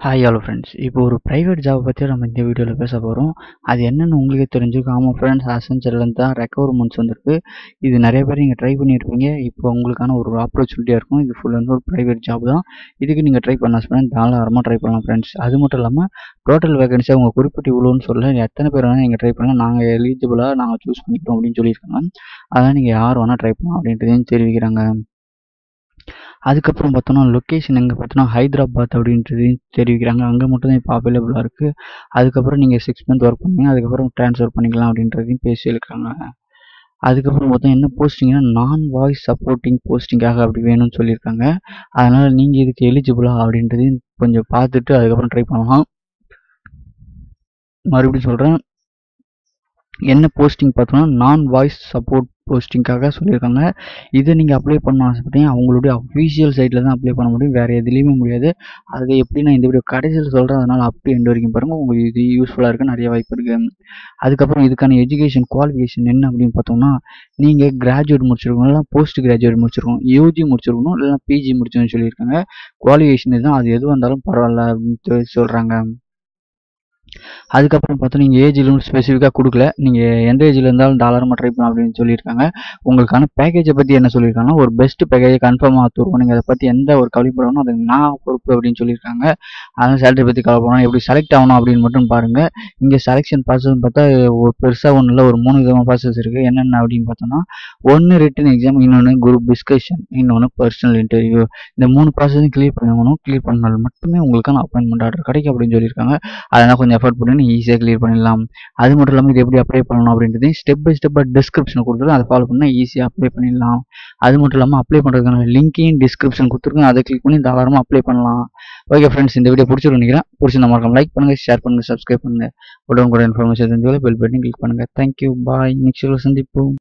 hi hello friends இப்போ ஒரு private job பற்றி நம்ம இந்த வீடியோவில் பேச போகிறோம் அது என்னென்னு உங்களுக்கே தெரிஞ்சுக்கும் ஆமாம் ஃப்ரெண்ட்ஸ் அசென்ச்சர்லேருந்து தான் ரெக்கவர்மெண்ட்ஸ் வந்திருக்கு இது நிறைய பேர் நீங்கள் ட்ரை பண்ணியிருப்பீங்க இப்போ உங்களுக்கான ஒரு ஆப்பர்ச்சுனிட்டியாக இருக்கும் இது ஃபுல் வந்து ஒரு ப்ரைவேட் ஜாப் தான் இதுக்கு நீங்கள் ட்ரை பண்ண ஃப்ரெண்ட்ஸ் தாராளமாக ட்ரை பண்ணலாம் ஃப்ரெண்ட்ஸ் அது மட்டும் இல்லாமல் டோட்டல் வேகன்சி அவங்க குறிப்பிட்டு இவ்வளோன்னு சொல்ல எத்தனை பேர் வேணால் நீங்கள் ட்ரை பண்ணலாம் நாங்கள் எலிஜிபிளாக நாங்கள் சூஸ் பண்ணிக்கிறோம் அப்படின்னு சொல்லியிருக்காங்க அதான் நீங்கள் யார் வேணால் ட்ரை பண்ணலாம் அப்படின்றதையும் தெரிவிக்கிறாங்க அதுக்கப்புறம் பார்த்தோன்னா லொக்கேஷன் எங்கே பார்த்தோன்னா ஹைதராபாத் அப்படின்றதையும் தெரிவிக்கிறாங்க அங்கே மட்டும் தான் இப்போ அவைலபிளாக இருக்குது அதுக்கப்புறம் நீங்கள் சிக்ஸ் மந்த் ஒர்க் பண்ணீங்க அதுக்கப்புறம் ட்ரான்ஸ்ஃபர் பண்ணிக்கலாம் அப்படின்றதையும் பேசியிருக்காங்க அதுக்கப்புறம் பார்த்தா என்ன போஸ்டிங்னா நான் வாய்ஸ் சப்போர்ட்டிங் போஸ்டிங்காக அப்படி வேணும்னு சொல்லியிருக்காங்க அதனால் நீங்கள் இதுக்கு எலிஜிபிளா அப்படின்றதையும் கொஞ்சம் பார்த்துட்டு அதுக்கப்புறம் ட்ரை பண்ணலாம் மறுபடியும் சொல்கிறேன் என்ன போஸ்டிங் பார்த்தோன்னா நான் வாய்ஸ் சப்போர்ட் போஸ்டிங்காக சொல்லியிருக்காங்க இதை நீங்கள் அப்ளை பண்ண ஆசைப்பட்டீங்க அவங்களுடைய அஃபீஷியல் சைட்டில் தான் அப்ளை பண்ண முடியும் வேறு எதுலேயுமே முடியாது அது எப்படி நான் இந்த வீடியோ கடைசியில் சொல்கிறேன் அதனால் அப்படி எண்டு வரைக்கும் பாருங்கள் உங்களுக்கு இது யூஸ்ஃபுல்லாக இருக்க நிறைய வாய்ப்பு இருக்குது அதுக்கப்புறம் இதுக்கான எஜுகேஷன் குவாலிஃபிகேஷன் என்ன அப்படின்னு பார்த்தோம்னா நீங்கள் கிராஜுவேட் முடிச்சிருக்கணும் இல்லை போஸ்ட் கிராஜுவேட் முடிச்சிருக்கணும் யூஜி முடிச்சிருக்கணும் இல்லைனா பிஜி முடிச்சோன்னு சொல்லியிருக்காங்க குவாலிஃபிகேஷன் இதுதான் அது எது வந்தாலும் பரவாயில்ல அப்படின்னு சொல்கிறாங்க அதுக்கப்புறம் பார்த்தா நீங்கள் ஏஜ் லிமிட் ஸ்பெசிஃபிக்காக கொடுக்கல நீங்கள் எந்த ஏஜில் இருந்தாலும் தாராளமாக ட்ரை பண்ணலாம் அப்படின்னு சொல்லியிருக்காங்க உங்களுக்கான பேக்கேஜை பற்றி என்ன சொல்லியிருக்காங்கன்னா ஒரு பெஸ்ட் பேக்கேஜை கன்ஃபார்மாக தருவோம் நீங்கள் அதை பற்றி எந்த ஒரு கவலைப்படணும் அது நான் பொறுப்பு அப்படின்னு சொல்லியிருக்காங்க அதனால் சேலரி பற்றி கவலைப்படணும் எப்படி செலக்ட் ஆகணும் அப்படின்னு மட்டும் பாருங்கள் இங்கே செலெக்ஷன் ப்ராசஸ் பார்த்தா ஒரு பெருசாக ஒன்றும் இல்லை ஒரு மூணு விதமான ப்ராசஸ் இருக்குது என்னென்ன அப்படின்னு பார்த்தோன்னா ஒன்று ரிட்டன் எக்ஸாம் இன்னொன்று குரூப் டிஸ்கஷன் இன்னொன்று பர்சனல் இன்டர்வியூ இந்த மூணு ப்ராசஸையும் கிளியர் பண்ணணும் கிளியர் பண்ணால் மட்டுமே உங்களுக்கான அப்பாயின்மெண்ட் ஆர்டர் கிடைக்கும் அப்படின்னு சொல்லியிருக்காங்க அதனால் கொஞ்சம் எஃபர்ட் பண்ணி ஈஸியாக கிளியர் பண்ணிடலாம் அது மட்டும் இல்லாமல் இது எப்படி அப்ளை பண்ணணும் அப்படின்றதையும் ஸ்டெப் பை ஸ்டெப்பாக டிஸ்கிரிப்ஷன் கொடுத்துருக்கேன் அதை ஃபாலோ பண்ணால் ஈஸியாக அப்ளை பண்ணிடலாம் அது மட்டும் இல்லாமல் அப்ளை பண்ணுறதுக்கான லிங்கையும் டிஸ்கிரிப்ஷன் கொடுத்துருக்கேன் அதை கிளிக் பண்ணி தாராளமாக அப்ளை பண்ணலாம் ஓகே ஃப்ரெண்ட்ஸ் இந்த வீடியோ பிடிச்சிருக்கு நினைக்கிறேன் பிடிச்சிருந்தா மறக்காம லைக் பண்ணுங்கள் ஷேர் பண்ணுங்கள் சப்ஸ்கிரைப் பண்ணுங்கள் உடனே கூட இன்ஃபர்மேஷன் தெரிஞ்சு பெல் பட்டன் கிளிக் பண்ணுங்கள் தேங்க்யூ பாய் நெக்ஸ்ட் சந்திப்போம்